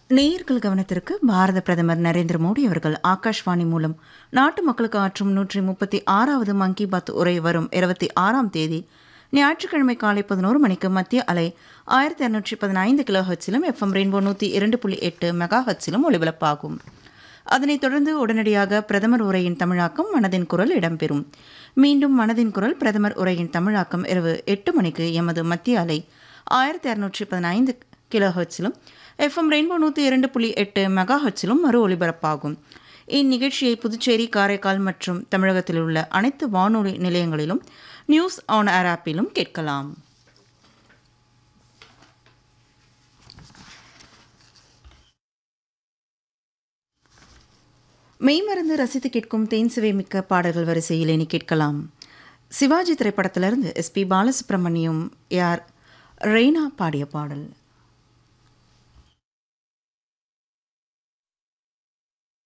நேயர்கள் கவனத்திற்கு பாரத பிரதமர் நரேந்திர மோடி அவர்கள் ஆகாஷ்வாணி மூலம் நாட்டு மக்களுக்கு ஆற்றும் நூற்றி முப்பத்தி ஆறாவது மன் கி பாத் உரை வரும் இருபத்தி ஆறாம் தேதி ஞாயிற்றுக்கிழமை காலை பதினோரு மணிக்கு மத்திய அலை ஆயிரத்தி இரநூற்றி பதினைந்து கிலோ ஹெச்சிலும் எஃப்எம் ரெயின்போ நூற்றி இரண்டு புள்ளி எட்டு மெகா ஹெச்சிலும் ஒலிபரப்பாகும் அதனைத் தொடர்ந்து உடனடியாக பிரதமர் உரையின் தமிழாக்கம் மனதின் குரல் இடம்பெறும் மீண்டும் மனதின் குரல் பிரதமர் உரையின் தமிழாக்கம் இரவு எட்டு மணிக்கு எமது மத்திய அலை ஆயிரத்தி இரநூற்றி பதினைந்து கிலோ ஹெர்ட்ஸிலும் எஃப்எம் ரெயின்போ நூற்றி இரண்டு புள்ளி எட்டு மெகா ஹெர்ட்ஸிலும் மறு ஒலிபரப்பாகும் இந்நிகழ்ச்சியை புதுச்சேரி காரைக்கால் மற்றும் தமிழகத்தில் உள்ள அனைத்து வானொலி நிலையங்களிலும் நியூஸ் ஆன் ஏர் ஆப்பிலும் கேட்கலாம் மெய்மறந்து ரசித்து கேட்கும் தேன்சுவை மிக்க பாடல்கள் வரிசையில் இனி கேட்கலாம் சிவாஜி திரைப்படத்திலிருந்து எஸ்பி பாலசுப்ரமணியம் யார் ரெய்னா பாடிய பாடல்